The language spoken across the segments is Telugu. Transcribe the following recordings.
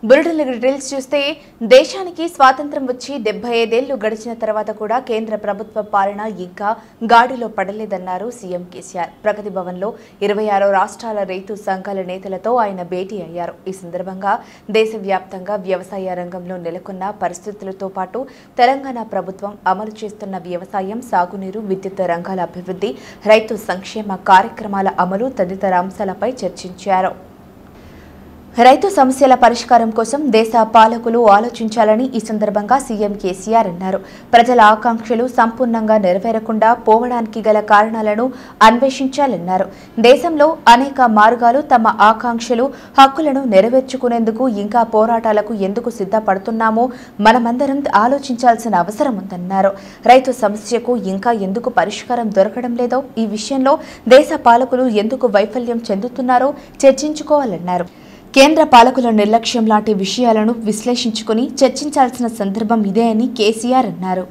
బులెటిన్ డీటెయిల్స్ చూస్తే దేశానికి స్వాతంత్రం వచ్చి డెబ్బై ఐదేళ్లు గడిచిన తర్వాత కూడా కేంద్ర ప్రభుత్వ పాలన ఇంకా గాడిలో పడలేదన్నారు సీఎం కేసీఆర్ ప్రగతి భవన్లో ఇరవై ఆరో రాష్ట్రాల రైతు సంఘాల నేతలతో ఆయన భేటీ అయ్యారు ఈ సందర్భంగా దేశవ్యాప్తంగా వ్యవసాయ రంగంలో నెలకొన్న పరిస్థితులతో పాటు తెలంగాణ ప్రభుత్వం అమలు చేస్తున్న వ్యవసాయం సాగునీరు విద్యుత్ రంగాల అభివృద్ధి రైతు సంక్షేమ కార్యక్రమాల అమలు తదితర అంశాలపై చర్చించారు రైతు సమస్యల పరిష్కారం కోసం దేశ పాలకులు ఆలోచించాలని ఈ సందర్భంగా సీఎం కేసీఆర్ అన్నారు ప్రజల ఆకాంక్షలు సంపూర్ణంగా నెరవేరకుండా పోవడానికి గల కారణాలను అన్వేషించాలన్నారు దేశంలో అనేక మార్గాలు తమ ఆకాంక్షలు హక్కులను నెరవేర్చుకునేందుకు ఇంకా పోరాటాలకు ఎందుకు సిద్ధపడుతున్నామో మనమందరం ఆలోచించాల్సిన అవసరం ఉందన్నారు రైతు సమస్యకు ఇంకా ఎందుకు పరిష్కారం దొరకడం లేదో ఈ విషయంలో దేశ పాలకులు ఎందుకు వైఫల్యం చెందుతున్నారో చర్చించుకోవాలన్నారు కేంద్ర పాలకుల నిర్లక్ష్యం లాంటి విషయాలను విశ్లేషించుకుని చర్చించాల్సిన సందర్భం ఇదే అని కేసీఆర్ అన్నారు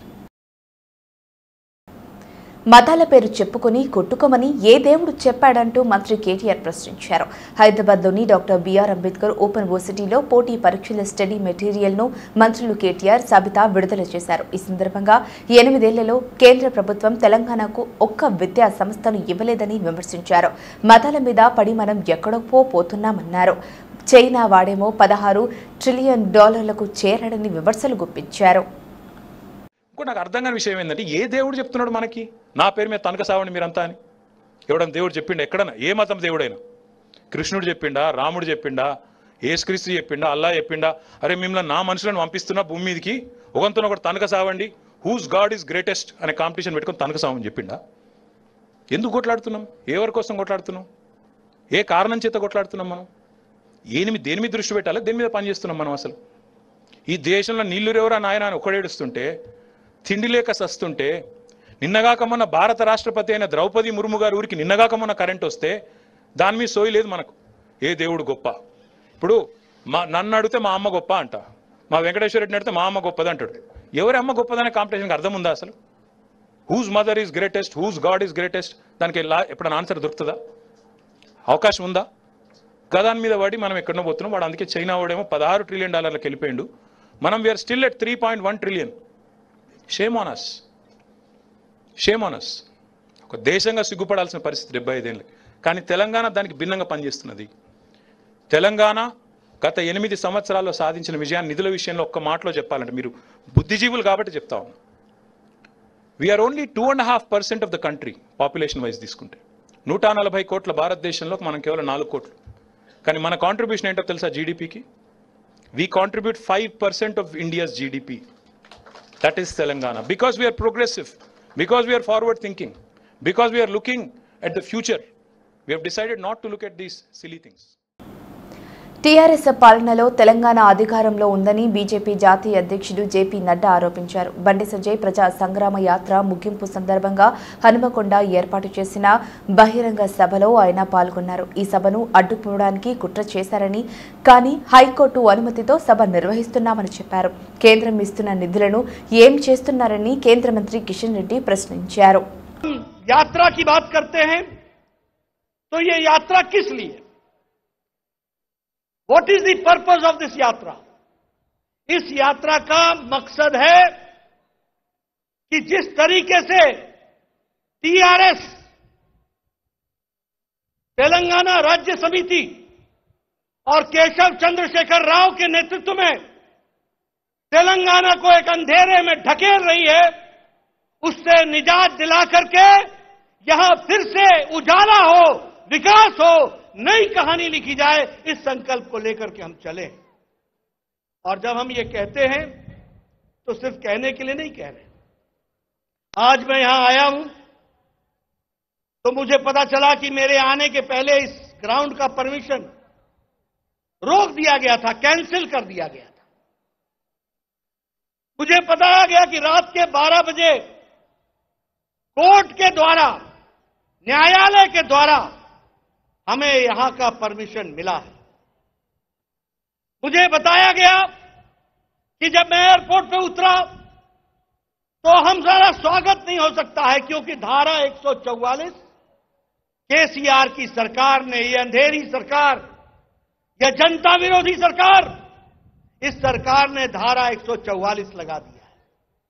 మతాల పేరు చెప్పుకుని కొట్టుకోమని ఏ దేవుడు చెప్పాడంటూ మంత్రి కేటీఆర్ ప్రశ్నించారు హైదరాబాద్లోని డాక్టర్ బిఆర్ అంబేద్కర్ ఓపెన్ యూనివర్సిటీలో పోటీ పరీక్షల స్టడీ మెటీరియల్ను మంత్రులు కేటీఆర్ సబితా విడుదల చేశారు ఈ సందర్భంగా ఎనిమిదేళ్లలో కేంద్ర ప్రభుత్వం తెలంగాణకు ఒక్క విద్యా సంస్థను ఇవ్వలేదని విమర్శించారు మతాల మీద పడి మనం ఎక్కడో పోతున్నామన్నారు చైనా వాడేమో పదహారు ట్రిలియన్ డాలర్లకు చేరాడని విమర్శలు గుప్పించారు ఇంకో నాకు అర్థం కాని విషయం ఏంటంటే ఏ దేవుడు చెప్తున్నాడు మనకి నా పేరు మీద తనక సావండి మీరంతా అని ఎవడన్నా దేవుడు చెప్పిండా ఎక్కడన్నా ఏ మతం దేవుడైనా కృష్ణుడు చెప్పిండా రాముడు చెప్పిండా ఏసుక్రీస్తు చెప్పిండా అల్లా చెప్పిండా అరే మిమ్మల్ని నా మనుషులను పంపిస్తున్నా భూమి మీదకి ఒకంతో ఒకటి తనక సావండి హూస్ గాడ్ ఈజ్ గ్రేటెస్ట్ అనే కాంపిటీషన్ పెట్టుకొని తనక సావని చెప్పిండా ఎందుకు కొట్లాడుతున్నాం ఎవరి కోసం కొట్లాడుతున్నాం ఏ కారణం చేత కొట్లాడుతున్నాం మనం ఏమి దేని మీద దృష్టి పెట్టాలి దేని మీద పని చేస్తున్నాం మనం అసలు ఈ దేశంలో నీళ్లు రేవరా నాయన అని ఒకడేడుస్తుంటే తిండి లేక సస్తుంటే నిన్నగాక మొన్న భారత రాష్ట్రపతి అయిన ద్రౌపది ముర్ము గారి ఊరికి నిన్నగాక మొన్న కరెంట్ వస్తే దాని మీద సోయి లేదు మనకు ఏ దేవుడు గొప్ప ఇప్పుడు మా నన్ను అడిగితే మా అమ్మ గొప్ప అంట మా వెంకటేశ్వర రెడ్డిని అడిగితే మా అమ్మ గొప్పది అంటాడు ఎవరి అమ్మ గొప్పదనే కాంపిటీషన్కి అర్థం ఉందా అసలు whose mother is greatest whose god is greatest దానికి లా ఎప్పుడైనా ఆన్సర్ దొరుకుతుందా అవకాశం ఉందా గదాని మీద పడి మనం ఎక్కడో పోతున్నాం వాడు అందుకే చైనా వాడేమో పదహారు ట్రిలియన్ డాలర్లకు వెళ్ళిపోయిండు మనం we are still at three point one trillion shame on us shame on us ఒక దేశంగా సిగ్గుపడాల్సిన పరిస్థితి డెబ్బై ఐదేళ్ళు కానీ తెలంగాణ దానికి భిన్నంగా పనిచేస్తున్నది తెలంగాణ గత ఎనిమిది సంవత్సరాల్లో సాధించిన విజయాన్ని నిధుల విషయంలో ఒక్క మాటలో చెప్పాలంటే మీరు బుద్ధిజీవులు కాబట్టి చెప్తా ఉన్నాం we are only two and half percent of the country population wise తీసుకుంటే నూట నలభై కోట్ల భారతదేశంలో మనం కేవలం నాలుగు కోట్లు కానీ మన కాంట్రిబ్యూషన్ ఏంటో తెలుసా జీడిపికి we contribute five percent of India's GDP that is Telangana because we are progressive because we are forward thinking because we are looking at the future we have decided not to look at these silly things TRS పాలనలో తెలంగాణ అధికారంలో ఉందని బీజేపీ జాతీయ అధ్యక్షుడు జేపీ నడ్డా ఆరోపించారు బండి సంజయ్ ప్రజా సంగ్రామ యాత్ర ముగింపు సందర్భంగా హనుమకొండ ఏర్పాటు చేసిన బహిరంగ సభలో ఆయన పాల్గొన్నారు ఈ సభను అడ్డుకోవడానికి కుట్ర చేశారని కానీ హైకోర్టు అనుమతితో సభ నిర్వహిస్తున్నామని చెప్పారు కేంద్రం ఇస్తున్న నిధులను ఏం చేస్తున్నారని కేంద్ర మంత్రి కిషన్ రెడ్డి ప్రశ్నించారు यात्रा की बात करते हैं तो ये यात्रा किस लिए what is the purpose of this यात्रा इस यात्रा का मकसद है कि जिस तरीके से टीआरएस तेलंगाना राज्य समिति और केशव चंद्रशेखर राव के नेतृत्व में तेलंगाना को एक अंधेरे में ढकेल रही है उससे निजात दिला करके यहां फिर से उजाला हो विकास हो नई कहानी लिखी जाए इस संकल्प को लेकर के हम चले और जब हम ये कहते हैं तो सिर्फ कहने के लिए नहीं कह रहे आज मैं यहां आया हूं तो मुझे पता चला कि मेरे आने के पहले इस ग्राउंड का परमिशन रोक दिया गया था कैंसिल कर दिया गया था मुझे बताया गया कि रात के 12 बजे कोर्ट के द्वारा न्यायालय के द्वारा हमें यहां का परमिशन मिला है मुझे बताया गया कि जब मैं एयरपोर्ट पे उतरा तो हम सारा स्वागत नहीं हो सकता है क्योंकि धारा 144 केसीआर की सरकार ने ये अंधेरी सरकार यह जनता विरोधी सरकार इस सरकार ने धारा 144 लगा दिया है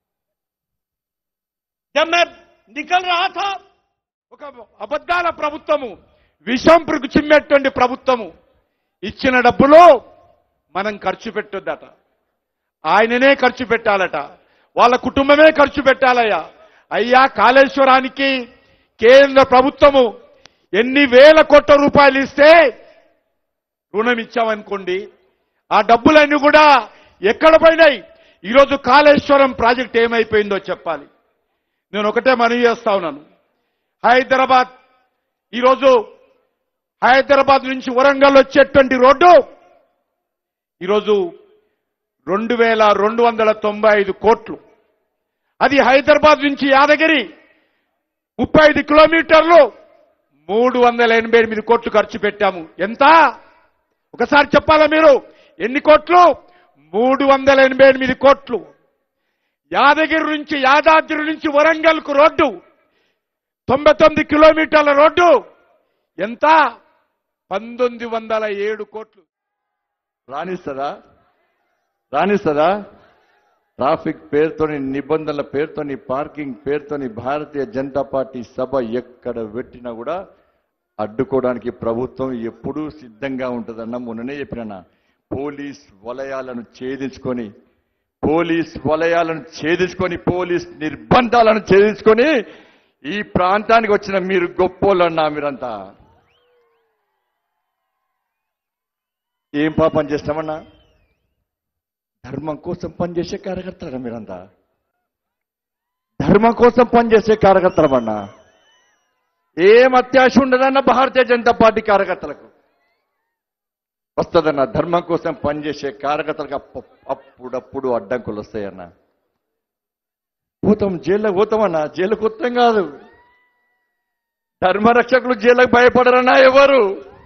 जब मैं निकल रहा था ఒక అబద్ధాల ప్రభుత్వము విషం పురుగు చిమ్మేటువంటి ప్రభుత్వము ఇచ్చిన డబ్బులు మనం ఖర్చు పెట్టొద్దట ఆయననే ఖర్చు పెట్టాలట వాళ్ళ కుటుంబమే ఖర్చు పెట్టాలయ్యా అయ్యా కాళేశ్వరానికి కేంద్ర ప్రభుత్వము ఎన్ని వేల కోట్ల రూపాయలు ఇస్తే రుణం ఇచ్చామనుకోండి ఆ డబ్బులన్నీ కూడా ఎక్కడ పోయినాయి ఈరోజు కాళేశ్వరం ప్రాజెక్ట్ ఏమైపోయిందో చెప్పాలి నేను ఒకటే మనవి చేస్తా ఉన్నాను హైదరాబాద్ ఈరోజు హైదరాబాద్ నుంచి వరంగల్ వచ్చేటువంటి రోడ్డు ఈరోజు రెండు వేల రెండు వందల తొంభై ఐదు కోట్లు అది హైదరాబాద్ నుంచి యాదగిరి ముప్పై ఐదు కిలోమీటర్లు మూడు వందల ఎనభై ఎనిమిది కోట్లు ఖర్చు పెట్టాము ఎంత ఒకసారి చెప్పాలా మీరు ఎన్ని కోట్లు మూడు వందల ఎనభై ఎనిమిది కోట్లు యాదగిరి నుంచి యాదాద్రి నుంచి వరంగల్కు రోడ్డు తొంభై తొమ్మిది కిలోమీటర్ల రోడ్డు ఎంత పంతొమ్మిది వందల ఏడు కోట్లు రాణిస్తుందా రాణిస్తుందా ట్రాఫిక్ పేరుతోని నిబంధనల పేరుతోని పార్కింగ్ పేరుతోని భారతీయ జనతా పార్టీ సభ ఎక్కడ పెట్టినా కూడా అడ్డుకోవడానికి ప్రభుత్వం ఎప్పుడూ సిద్ధంగా ఉంటుందన్న మొన్ననే చెప్పిన పోలీస్ వలయాలను ఛేదించుకొని పోలీస్ వలయాలను ఛేదించుకొని పోలీస్ నిర్బంధాలను ఛేదించుకొని ఈ ప్రాంతానికి వచ్చిన మీరు గొప్పోళ్ళన్నా మీరంతా ఏం పాపం చేస్తామన్నా ధర్మం కోసం పనిచేసే కార్యకర్తలరా మీరంతా ధర్మం కోసం పనిచేసే కార్యకర్తలమన్నా ఏం అత్యాశ ఉండదన్న భారతీయ జనతా పార్టీ కార్యకర్తలకు వస్తుందన్న ధర్మం కోసం పనిచేసే కార్యకర్తలకు అప్పు- అప్పుడప్పుడు అడ్డంకులు వస్తాయన్న పోతాం జైల్లోకి పోతామన్నా జైలుకు పోతాం కాదు ధర్మరక్షకులు జైలుకు భయపడరన్నా ఎవరు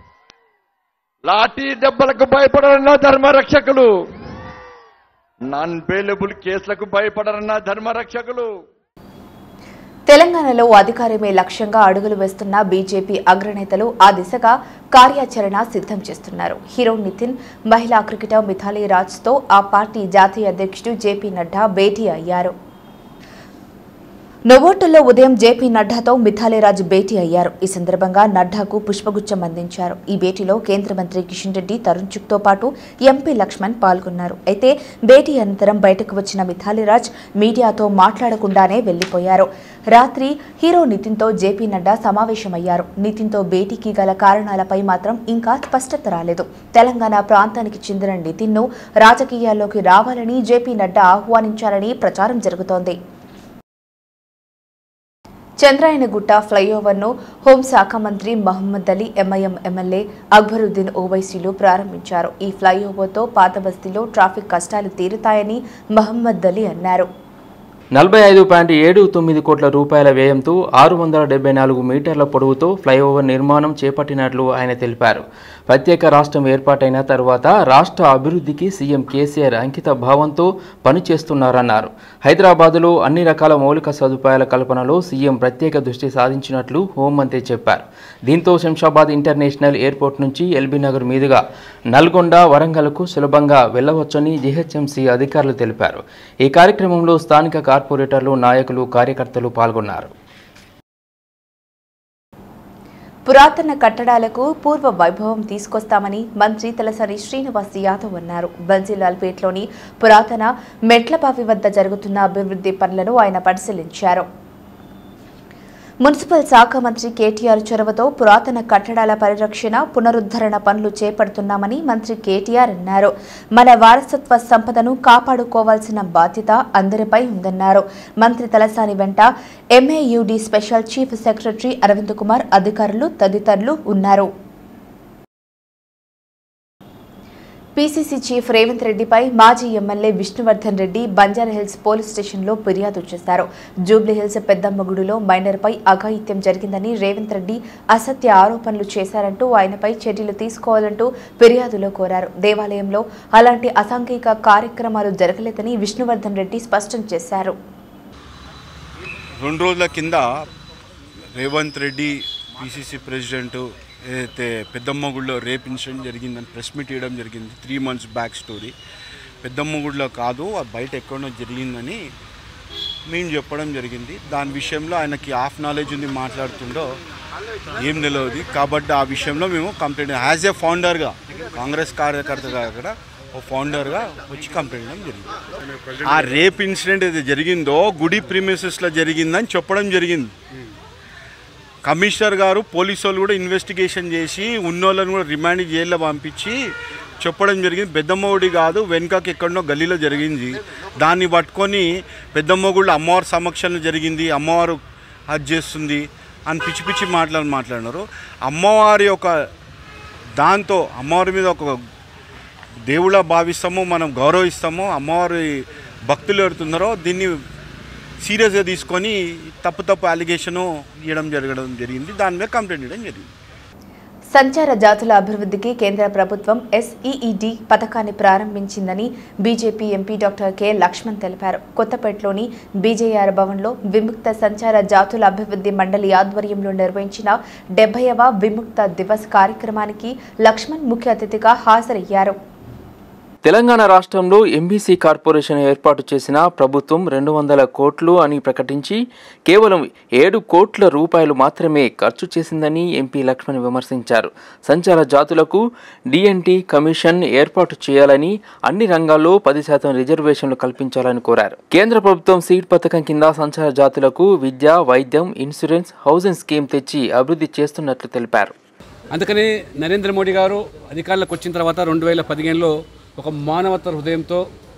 లాఠీ దెబ్బలకు భయపడరన్నా ధర్మరక్షకులు నాన్ బెయిలబుల్ కేసులకు భయపడరన్నా ధర్మరక్షకులు తెలంగాణలో అధికారమే లక్ష్యంగా అడుగులు వేస్తున్న బీజేపీ అగ్రనేతలు ఆ దిశగా కార్యాచరణ సిద్ధం చేస్తున్నారు హీరో నితిన్ మహిళా క్రికెటర్ మిథాలీ రాజ్తో ఆ పార్టీ జాతీయ అధ్యక్షుడు జేపీ నడ్డా భేటీ అయ్యారు నొవోటల్లో ఉదయం జేపీ నడ్డాతో మిథాలీరాజ్ భేటీ అయ్యారు ఈ సందర్భంగా నడ్డాకు పుష్పగుచ్చం అందించారు ఈ భేటీలో కేంద్ర మంత్రి కిషన్ రెడ్డి తరుణ్ చుక్తో పాటు ఎంపీ లక్ష్మణ్ పాల్గొన్నారు అయితే భేటీ అనంతరం బయటకు వచ్చిన మిథాలీరాజ్ మీడియాతో మాట్లాడకుండానే వెళ్లిపోయారు రాత్రి హీరో నితిన్తో జేపీ నడ్డా సమావేశమయ్యారు నితిన్తో భేటీకి గల కారణాలపై మాత్రం ఇంకా స్పష్టత రాలేదు తెలంగాణ ప్రాంతానికి చెందిన నితిన్ను రాజకీయాల్లోకి రావాలని జేపీ నడ్డా ఆహ్వానించారని ప్రచారం జరుగుతోంది చంద్రాయనగుట్ట ఫ్లైఓవర్ను హోంశాఖ మంత్రి మహమ్మద్ అలీ ఎంఐఎం ఎమ్మెల్యే అక్బరుద్దీన్ ఓవైసీలు ప్రారంభించారు ఈ ఫ్లైఓవర్తో పాత బస్తీలో ట్రాఫిక్ కష్టాలు తీరుతాయని మహమ్మద్ అలీ అన్నారు నలభై ఐదు పాయింట్ ఏడు తొమ్మిది కోట్ల రూపాయల వ్యయంతో ఆరు వందల డెబ్బై నాలుగు మీటర్ల పొడవుతో ఫ్లైఓవర్ నిర్మాణం చేపట్టినట్లు ఆయన తెలిపారు ప్రత్యేక రాష్ట్రం ఏర్పాటైన తర్వాత రాష్ట్ర అభివృద్ధికి సీఎం కేసీఆర్ అంకిత భావంతో పనిచేస్తున్నారన్నారు హైదరాబాదులో అన్ని రకాల మౌలిక సదుపాయాల కల్పనలో సీఎం ప్రత్యేక దృష్టి సాధించినట్లు హోంమంత్రి చెప్పారు దీంతో శంషాబాద్ ఇంటర్నేషనల్ ఎయిర్పోర్ట్ నుంచి ఎల్బీ నగర్ మీదుగా నల్గొండ వరంగల్కు సులభంగా వెళ్లవచ్చని జీహెచ్ఎంసీ అధికారులు తెలిపారు ఈ కార్యక్రమంలో స్థానిక కార్పొరేటర్లు నాయకులు కార్యకర్తలు పాల్గొన్నారు పురాతన కట్టడాలకు పూర్వ వైభవం తీసుకొస్తామని మంత్రి తలసాని శ్రీనివాస్ యాదవ్ అన్నారు బన్సీలాల్పేట్లోని పురాతన మెట్లబావి వద్ద జరుగుతున్న అభివృద్ధి పనులను ఆయన పరిశీలించారు మున్సిపల్ శాఖ మంత్రి కేటీఆర్ చొరవతో పురాతన కట్టడాల పరిరక్షణ పునరుద్ధరణ పనులు చేపడుతున్నామని మంత్రి కేటీఆర్ అన్నారు మన వారసత్వ సంపదను కాపాడుకోవాల్సిన బాధ్యత అందరిపై ఉందన్నారు మంత్రి తలసాని వెంట MAUD special chief secretary Arvind Kumar అధికారులు తదితరులు ఉన్నారు పీసీసీ చీఫ్ రేవంత్ రెడ్డిపై మాజీ ఎమ్మెల్యే విష్ణువర్ధన్ రెడ్డి బంజారాహిల్స్ పోలీస్ స్టేషన్లో ఫిర్యాదు చేశారు జూబ్లీహిల్స్ పెద్దమ్మగుడిలో మైనర్పై అఘాయిత్యం జరిగిందని రేవంత్ రెడ్డి అసత్య ఆరోపణలు చేశారంటూ ఆయనపై చర్యలు తీసుకోవాలంటూ ఫిర్యాదులో కోరారు దేవాలయంలో అలాంటి అసాంఘిక కార్యక్రమాలు జరగలేదని విష్ణువర్ధన్ రెడ్డి స్పష్టం చేశారు రెండు రోజుల కింద రేవంత్ రెడ్డి పిసిసి ప్రెసిడెంట్ ఏదైతే పెద్దమ్మ గుడిలో రేప్ ఇన్సిడెంట్ జరిగిందని ప్రెస్ మీట్ ఇవ్వడం జరిగింది త్రీ మంత్స్ బ్యాక్ స్టోరీ పెద్దమ్మగుడిలో కాదు అది బయట ఎక్కడో జరిగిందని మేము చెప్పడం జరిగింది దాని విషయంలో ఆయనకి హాఫ్ నాలెడ్జ్ ఉంది మాట్లాడుతుండో ఏం తెలియదు కాబట్టి ఆ విషయంలో మేము కంప్లైంట్ యాజ్ ఏ ఫౌండర్గా కాంగ్రెస్ కార్యకర్తగా కూడా ఓ ఫౌండర్గా వచ్చి కంప్లైంట్ చేయడం జరిగింది ఆ రేప్ ఇన్సిడెంట్ ఏది జరిగిందో గుడి ప్రిమిసెస్లో జరిగిందని చెప్పడం జరిగింది కమిషనర్ గారు పోలీసు వాళ్ళు కూడా ఇన్వెస్టిగేషన్ చేసి ఉన్నోళ్ళని కూడా రిమాండ్ జైల్లో పంపించి చెప్పడం జరిగింది పెద్దమ్మగుడి కాదు వెనుకకి ఎక్కడనో గల్లీలో జరిగింది దాన్ని పట్టుకొని పెద్దమ్మగుళ్ళు అమ్మవారి సమక్షంలో జరిగింది అమ్మవారు అది చేస్తుంది అని పిచ్చి పిచ్చి మాట్లాడి మాట్లాడినారు అమ్మవారి యొక్క దాంతో అమ్మవారి మీద ఒక దేవుళ్ళ భావిస్తాము మనం గౌరవిస్తాము అమ్మవారి భక్తులు ఎవరుతున్నారో దీన్ని సీరియస్గా తీసుకొని తప్పు తప్పు అలిగేషను ఇవ్వడం జరగడం జరిగింది దాని మీద కంప్లైంట్ ఇవ్వడం జరిగింది సంచార జాతుల అభివృద్ధికి కేంద్ర ప్రభుత్వం ఎస్ఈఈడి పథకాన్ని ప్రారంభించిందని BJP MP doctor K Laxman తెలిపారు కొత్తపేటలోని బీజేఆర్ భవన్లో విముక్త సంచార జాతుల అభివృద్ధి మండలి ఆధ్వర్యంలో నిర్వహించిన డెబ్బైవ విముక్త దివస్ కార్యక్రమానికి లక్ష్మణ్ ముఖ్య అతిథిగా హాజరయ్యారు తెలంగాణ రాష్ట్రంలో ఎంబీసీ కార్పొరేషన్ ఏర్పాటు చేసిన ప్రభుత్వం రెండు వందల కోట్లు అని ప్రకటించి కేవలం ఏడు కోట్ల రూపాయలు మాత్రమే ఖర్చు చేసిందని ఎంపీ లక్ష్మణ్ విమర్శించారు సంచార జాతులకు డిఎన్టీ కమిషన్ ఏర్పాటు చేయాలని అన్ని రంగాల్లో పది శాతం రిజర్వేషన్లు కల్పించాలని కోరారు కేంద్ర ప్రభుత్వం సీడ్ పథకం కింద సంచార జాతులకు విద్య వైద్యం ఇన్సూరెన్స్ హౌసింగ్ స్కీమ్ తెచ్చి అభివృద్ధి చేస్తున్నట్లు తెలిపారు అందుకని నరేంద్ర మోడీ గారు అధికారంలోకి వచ్చిన తర్వాత రెండు వేల పదిహేనులో ఒక మానవత హృదయంతో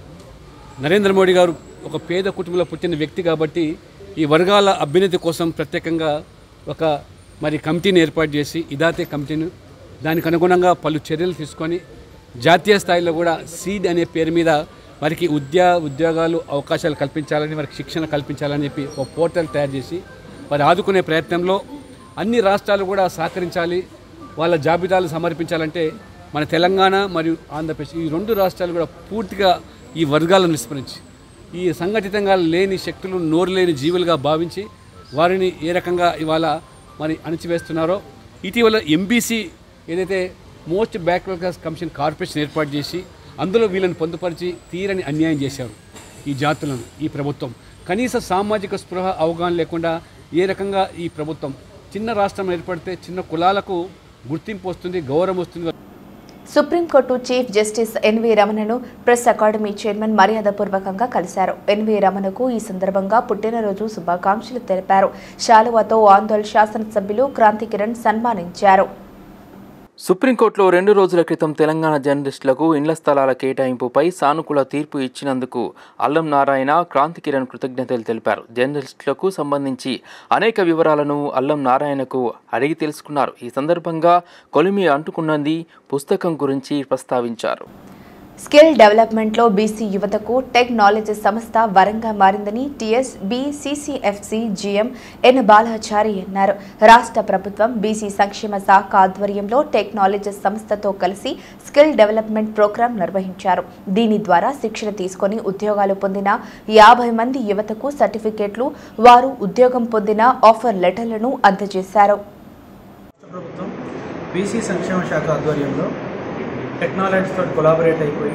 నరేంద్ర మోడీ గారు ఒక పేద కుటుంబంలో పుట్టిన వ్యక్తి కాబట్టి ఈ వర్గాల అభ్యున్నతి కోసం ప్రత్యేకంగా ఒక మరి కమిటీని ఏర్పాటు చేసి ఇదాతే కమిటీని దానికి అనుగుణంగా పలు చర్యలు తీసుకొని జాతీయ స్థాయిలో కూడా సీడ్ అనే పేరు మీద వారికి ఉద్యా ఉద్యోగాలు అవకాశాలు కల్పించాలని వారికి శిక్షణ కల్పించాలని చెప్పి ఒక పోర్టల్ తయారు చేసి వారి ఆదుకునే ప్రయత్నంలో అన్ని రాష్ట్రాలు కూడా సహకరించాలి వాళ్ళ జాబితాలు సమర్పించాలంటే మన తెలంగాణ మరియు ఆంధ్రప్రదేశ్ ఈ రెండు రాష్ట్రాలు కూడా పూర్తిగా ఈ వర్గాలను విస్మరించి ఈ సంఘటితంగా లేని శక్తులు నోరు లేని జీవులుగా భావించి వారిని ఏ రకంగా ఇవాళ మరి అణిచివేస్తున్నారో ఇటీవల ఎంబీసీ ఏదైతే most backward class commission corporation ఏర్పాటు చేసి అందులో వీళ్ళని పొందుపరిచి తీరని అన్యాయం చేశారు ఈ జాతులను ఈ ప్రభుత్వం కనీస సామాజిక స్పృహ అవగాహన లేకుండా ఏ రకంగా ఈ ప్రభుత్వం చిన్న రాష్ట్రం ఏర్పడితే చిన్న కులాలకు గుర్తింపు వస్తుంది గౌరవం వస్తుంది సుప్రీంకోర్టు చీఫ్ జస్టిస్ ఎన్వి రమణను ప్రెస్ అకాడమీ చైర్మన్ మర్యాదపూర్వకంగా కలిశారు ఎన్వి రమణకు ఈ సందర్భంగా పుట్టినరోజు శుభాకాంక్షలు తెలిపారు శాలువాతో ఆందోళన శాసనసభ్యులు క్రాంతి కిరణ్ సన్మానించారు సుప్రీంకోర్టులో రెండు రోజుల క్రితం తెలంగాణ జర్నలిస్టులకు ఇండ్ల స్థలాల కేటాయింపుపై సానుకూల తీర్పు ఇచ్చినందుకు అల్లం నారాయణ క్రాంతి కిరణ్ కృతజ్ఞతలు తెలిపారు జర్నలిస్టులకు సంబంధించి అనేక వివరాలను అల్లం నారాయణకు అడిగి తెలుసుకున్నారు ఈ సందర్భంగా కొలిమి అంటుకున్నది పుస్తకం గురించి ప్రస్తావించారు స్కిల్ డెవలప్మెంట్లో బీసీ యువతకు టెక్ నాలెడ్జ్ సంస్థ వరంగా మారిందని TS BCCFC GM N Balachari అన్నారు రాష్ట్ర ప్రభుత్వం బీసీ సంక్షేమ శాఖ ఆధ్వర్యంలో టెక్ నాలెడ్జ్ సంస్థతో కలిసి స్కిల్ డెవలప్మెంట్ ప్రోగ్రాం నిర్వహించారు దీని ద్వారా శిక్షణ తీసుకొని ఉద్యోగాలు పొందిన యాభై మంది యువతకు సర్టిఫికేట్లు వారు ఉద్యోగం పొందిన ఆఫర్ లెటర్లను అందజేశారు ప్రభుత్వం బీసీ సంక్షేమ శాఖ ఆధ్వర్యంలో టెక్నాలజీస్ తోటి కొలాబరేట్ అయిపోయి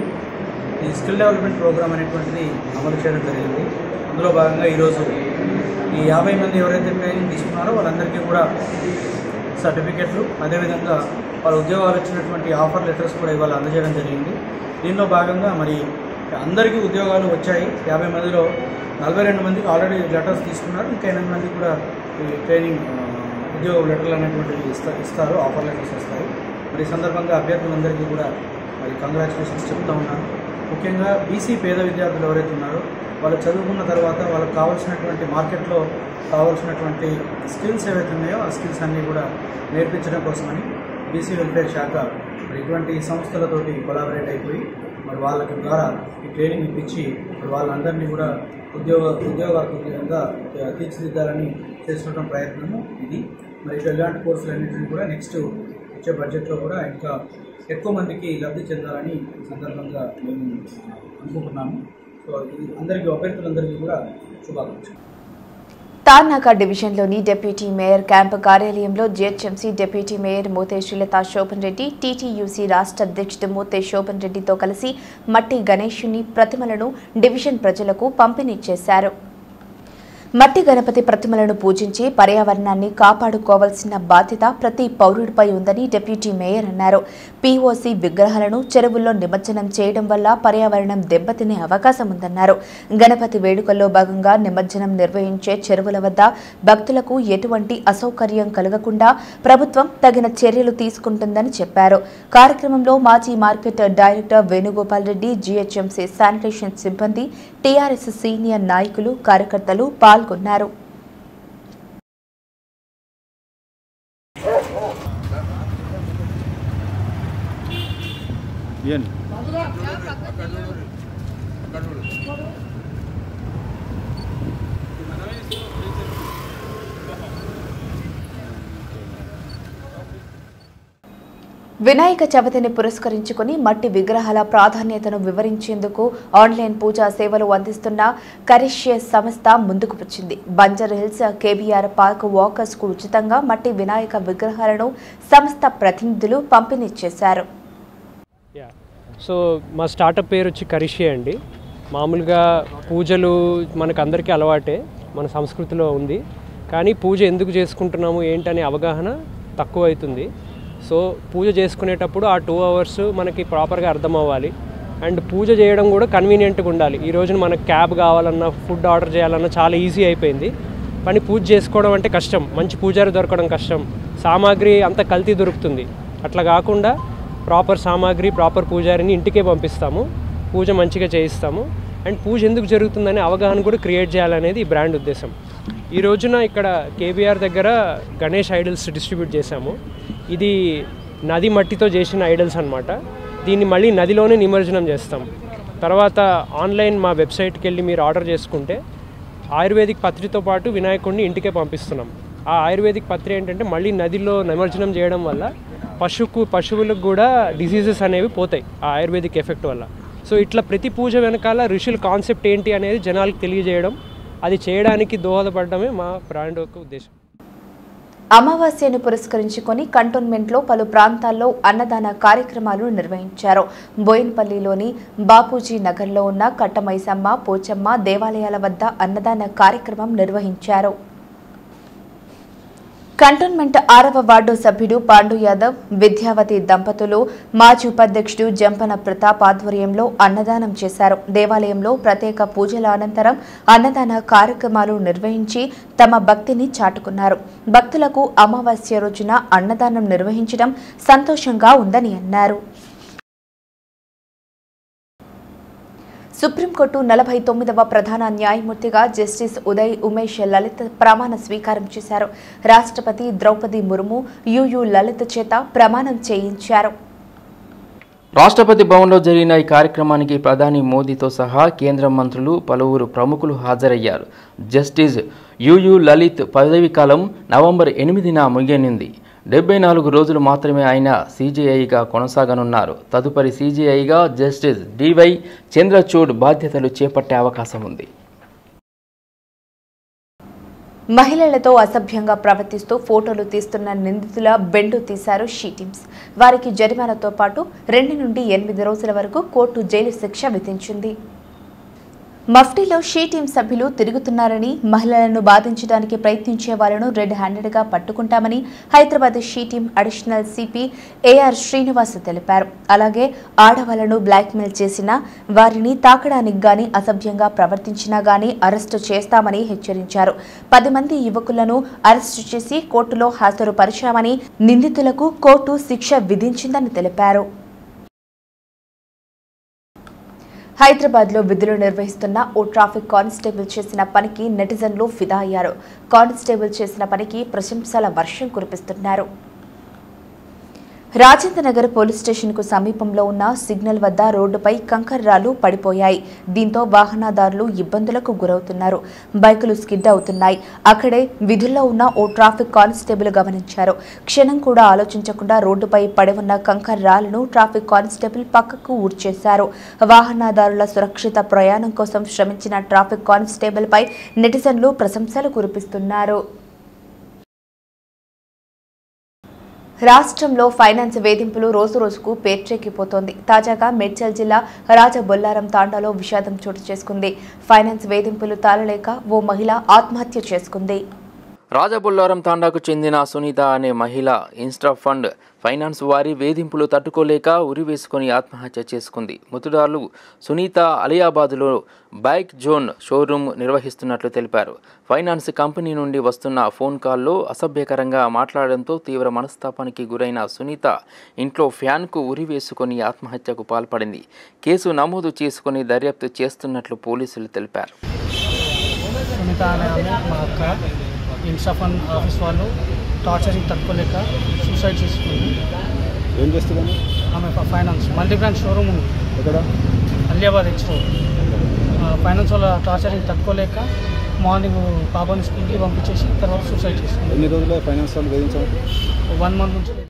ఈ స్కిల్ డెవలప్మెంట్ ప్రోగ్రామ్ అనేటువంటిది అమలు చేయడం జరిగింది అందులో భాగంగా ఈరోజు ఈ యాభై మంది ఎవరైతే ట్రైనింగ్ తీసుకున్నారో వాళ్ళందరికీ కూడా సర్టిఫికెట్లు అదేవిధంగా వాళ్ళ ఉద్యోగాలు వచ్చినటువంటి ఆఫర్ లెటర్స్ కూడా ఇవాళ అందజేయడం జరిగింది దీనిలో భాగంగా మరి అందరికీ ఉద్యోగాలు వచ్చాయి యాభై మందిలో నలభై రెండు మందికి ఆల్రెడీ లెటర్స్ తీసుకున్నారు ఇంకా ఎనిమిది మందికి కూడా ఈ ట్రైనింగ్ ఆ, ఉద్యోగ లెటర్లు అనేటువంటివి ఇస్తా ఇస్తారు ఆఫర్ లెటర్స్ వస్తాయి మరి ఈ సందర్భంగా అభ్యర్థులందరికీ కూడా మరి కంగ్రాచులేషన్స్ చెప్తా ఉన్నాను ముఖ్యంగా బీసీ పేద విద్యార్థులు ఎవరైతే ఉన్నారో వాళ్ళు చదువుకున్న తర్వాత వాళ్ళకి కావాల్సినటువంటి మార్కెట్లో కావాల్సినటువంటి స్కిల్స్ ఏవైతే ఉన్నాయో ఆ స్కిల్స్ అన్నీ కూడా నేర్పించడం కోసమని బీసీ వెల్ఫేర్ శాఖ మరి ఇటువంటి సంస్థలతోటి కొలాబరేట్ అయిపోయి మరి వాళ్ళకి ద్వారా ఈ ట్రైనింగ్ ఇప్పించి మరి వాళ్ళందరినీ కూడా ఉద్యోగ ఉద్యోగాత్మకంగా తీర్చిదిద్దాలని చేస్తున్న ప్రయత్నము ఇది మరి ఇలాంటి కోర్సులన్నింటినీ కూడా నెక్స్ట్ వచ్చే బడ్జెట్లో కూడా ఇంకా ఎక్కువ మందికి లబ్ధి చెందాలని ఈ సందర్భంగా మేము అనుకుంటున్నాము సో ఇది అందరికీ అభ్యర్థులందరికీ కూడా శుభాకాంక్షలు తార్నాక డివిజన్లోని డిప్యూటీ మేయర్ క్యాంపు కార్యాలయంలో GHMC deputy mayor Mothe Srilatha Shobhan Reddy TTUC రాష్ట్ర అధ్యక్షుడు మోతే శోభన్ రెడ్డితో కలిసి మట్టి గణేశుని ప్రతిమలను డివిజన్ ప్రజలకు పంపిణీ చేశారు మట్టి గణపతి ప్రతిమలను పూజించి పర్యావరణాన్ని కాపాడుకోవాల్సిన బాధ్యత ప్రతి పౌరుడిపై ఉందని డిప్యూటీ మేయర్ అన్నారు పీఓసీ విగ్రహాలను చెరువుల్లో నిమజ్జనం చేయడం వల్ల పర్యావరణం దెబ్బతినే అవకాశం ఉందన్నారు గణపతి వేడుకల్లో భాగంగా నిమజ్జనం నిర్వహించే చెరువుల వద్ద భక్తులకు ఎటువంటి అసౌకర్యం కలగకుండా ప్రభుత్వం తగిన చర్యలు తీసుకుంటుందని చెప్పారు కార్యక్రమంలో మాజీ market director Venugopal Reddy GHMC sanitation సిబ్బంది టీఆర్ఎస్ సీనియర్ నాయకులు కార్యకర్తలు పాల్గొన్నారు వినాయక చవితిని పురస్కరించుకుని మట్టి విగ్రహాల ప్రాధాన్యతను వివరించేందుకు ఆన్లైన్ పూజా సేవలు అందిస్తున్న కరిష్య సంస్థ ముందుకు వచ్చింది Banjara Hills KBR park walkers కు ఉచితంగా మట్టి వినాయక విగ్రహాలను సంస్థ ప్రతినిధులు పంపిణీ చేశారు యా సో మా స్టార్టప్ పేరు వచ్చి కరిషే అండి మామూలుగా పూజలు మనకు అందరికీ అలవాటే మన సంస్కృతిలో ఉంది కానీ పూజ ఎందుకు చేసుకుంటున్నాము ఏంటనే అవగాహన తక్కువ అవుతుంది సో పూజ చేసుకునేటప్పుడు ఆ టూ అవర్స్ మనకి ప్రాపర్గా అర్థం అవ్వాలి అండ్ పూజ చేయడం కూడా కన్వీనియంట్గా ఉండాలి ఈ రోజున మనకు క్యాబ్ కావాలన్నా ఫుడ్ ఆర్డర్ చేయాలన్నా చాలా ఈజీ అయిపోయింది కానీ పూజ చేసుకోవడం అంటే కష్టం మంచి పూజారి దొరకడం కష్టం సామాగ్రి అంత కల్తీ దొరుకుతుంది అట్లా కాకుండా ప్రాపర్ సామాగ్రి ప్రాపర్ పూజారిని ఇంటికే పంపిస్తాము పూజ మంచిగా చేయిస్తాము అండ్ పూజ ఎందుకు జరుగుతుందనే అవగాహన కూడా క్రియేట్ చేయాలనేది ఈ బ్రాండ్ ఉద్దేశం ఈ రోజున ఇక్కడ కేబీఆర్ దగ్గర గణేష్ ఐడల్స్ డిస్ట్రిబ్యూట్ చేశాము ఇది నది మట్టితో చేసిన ఐడల్స్ అన్నమాట దీన్ని మళ్ళీ నదిలోనే నిమజ్జనం చేస్తాం తర్వాత ఆన్లైన్ మా వెబ్సైట్కి వెళ్ళి మీరు ఆర్డర్ చేసుకుంటే ఆయుర్వేదిక్ పత్రితో పాటు వినాయకుడిని ఇంటికే పంపిస్తున్నాం ఆ ఆయుర్వేదిక్ పత్రి ఏంటంటే మళ్ళీ నదిలో నిమజ్జనం చేయడం వల్ల పశువుకు పశువులకు కూడా డిసీజెస్ అనేవి పోతాయి ఆ ఆయుర్వేదిక్ ఎఫెక్ట్ వల్ల సో ఇట్లా ప్రతి పూజ వెనకాల ఋషుల కాన్సెప్ట్ ఏంటి అనేది జనాలకు తెలియజేయడం అది చేయడానికి దోహదపడడమే మా బ్రాండ్ యొక్క ఉద్దేశం అమావాస్యను పురస్కరించుకొని కంటోన్మెంట్లో పలు ప్రాంతాల్లో అన్నదాన కార్యక్రమాలు నిర్వహించారు బోయిన్పల్లిలోని బాపూజీ నగర్లో ఉన్న కట్టమైసమ్మ పోచమ్మ దేవాలయాల వద్ద అన్నదాన కార్యక్రమం నిర్వహించారు కంటోన్మెంట్ ఆరవ వార్డు సభ్యుడు పాండు యాదవ్ విద్యావతి దంపతులు మాజీ ఉపాధ్యక్షుడు జంపన ప్రతాప్ ఆధ్వర్యంలో అన్నదానం చేశారు దేవాలయంలో ప్రత్యేక పూజల అనంతరం అన్నదాన కార్యక్రమాలు నిర్వహించి తమ భక్తిని చాటుకున్నారు భక్తులకు అమావాస్య రోజున అన్నదానం నిర్వహించడం సంతోషంగా ఉందని అన్నారు సుప్రీంకోర్టు నలభై తొమ్మిదవ ప్రధాన న్యాయమూర్తిగా జస్టిస్ ఉదయ్ ఉమేష్ లలిత్ ప్రమాణ స్వీకారం చేశారు రాష్ట్రపతి ద్రౌపది ముర్ము యుయు లలిత్ చేత ప్రమాణం చేయించారు రాష్ట్రపతి భవన్లో జరిగిన ఈ కార్యక్రమానికి ప్రధాని మోదీతో సహా కేంద్ర మంత్రులు పలువురు ప్రముఖులు హాజరయ్యారు జస్టిస్ యుయు లలిత్ పదవీ కాలం నవంబర్ ఎనిమిదిన ముగియనుంది డెబ్బై నాలుగు రోజులు మాత్రమే ఆయన సీజీఐగా కొనసాగనున్నారు తదుపరి సీజీఐగా జస్టిస్ డివై చంద్రచూడ్ బాధ్యతలు చేపట్టే అవకాశం ఉంది మహిళలతో అసభ్యంగా ప్రవర్తిస్తూ ఫోటోలు తీస్తున్న నిందితుల బెండు తీశారు షీ టీమ్స్ వారికి జరిమానాతో పాటు రెండు నుండి ఎనిమిది రోజుల వరకు కోర్టు జైలు శిక్ష విధించింది మఫ్టీలో షీ టీం సభ్యులు తిరుగుతున్నారని మహిళలను బాధించడానికి ప్రయత్నించే వాళ్లను రెడ్ హ్యాండెడ్గా పట్టుకుంటామని Hyderabad she team additional CP AR Srinivas తెలిపారు అలాగే ఆడవాళ్లను బ్లాక్మెయిల్ చేసినా వారిని తాకడానికి గాని అసభ్యంగా ప్రవర్తించినా గాని అరెస్టు చేస్తామని హెచ్చరించారు పది మంది యువకులను అరెస్టు చేసి కోర్టులో హాజరుపరిచామని నిందితులకు కోర్టు శిక్ష విధించిందని తెలిపారు హైదరాబాద్ లో విధులు నిర్వహిస్తున్న ఓ ట్రాఫిక్ కానిస్టేబుల్ చేసిన పనికి నెటిజన్లు ఫిదా అయ్యారు కానిస్టేబుల్ చేసిన పనికి ప్రశంసల వర్షం కురిపిస్తున్నారు రాజేంద్రనగర్ పోలీస్ స్టేషన్కు సమీపంలో ఉన్న సిగ్నల్ వద్ద రోడ్డుపై కంకర్రాలు పడిపోయాయి దీంతో వాహనదారులు ఇబ్బందులకు గురవుతున్నారు బైకులు స్కిడ్ అవుతున్నాయి అక్కడే విధుల్లో ఉన్న ఓ ట్రాఫిక్ కానిస్టేబుల్ గమనించారు క్షణం కూడా ఆలోచించకుండా రోడ్డుపై పడి ఉన్న కంకర్రాలను ట్రాఫిక్ కానిస్టేబుల్ పక్కకు ఊడ్చేశారు వాహనదారుల సురక్షిత ప్రయాణం కోసం శ్రమించిన ట్రాఫిక్ కానిస్టేబుల్ పై నెటిజన్లు ప్రశంసలు కురిపిస్తున్నారు రాష్ట్రంలో ఫైనాన్స్ వేధింపులు రోజు రోజుకు పేర్చెక్కిపోతోంది తాజాగా మేడ్చల్ జిల్లా రాజబొల్లారం తాండాలో విషాదం చోటు చేసుకుంది ఫైనాన్స్ వేధింపులు తాళలేక ఓ మహిళ ఆత్మహత్య చేసుకుంది రాజబొల్లారం తాండాకు చెందిన సునీత అనే మహిళ ఇన్స్టా ఫండ్ ఫైనాన్స్ వారి వేధింపులు తట్టుకోలేక ఉరివేసుకొని ఆత్మహత్య చేసుకుంది మృతురాలు సునీత అలియాబాద్లో బైక్ జోన్ షోరూమ్ నిర్వహిస్తున్నట్లు తెలిపారు ఫైనాన్స్ కంపెనీ నుండి వస్తున్న ఫోన్ కాల్లో అసభ్యకరంగా మాట్లాడడంతో తీవ్ర మనస్తాపానికి గురైన సునీత ఇంట్లో ఫ్యాన్కు ఉరివేసుకొని ఆత్మహత్యకు పాల్పడింది కేసు నమోదు చేసుకుని దర్యాప్తు చేస్తున్నట్లు పోలీసులు తెలిపారు సునీత అనే ఆమె మా అక్క ఇన్సాఫన్ ఆఫీస్ వాళ్ళు టార్చరింగ్ తట్టుకోలేక సూసైడ్ చేసుకుంది ఏం చేస్తుందని ఆమె ఫ- ఫైనాన్స్ మల్టీ బ్రాంచ్ షోరూమ్ ఉంది ఎక్కడ అలియాబాద్ హెచ్ రోడ్ ఆ, ఫైనాన్స్ వాళ్ళ టార్చరింగ్ తట్టుకోలేక మార్నింగ్ పాపని స్కూల్కి పంపించేసి తర్వాత సూసైడ్ చేసుకుంది ఎన్ని రోజులు ఫైనాన్స్ వాళ్ళు వేధించాలి వన్ మంత్ నుంచి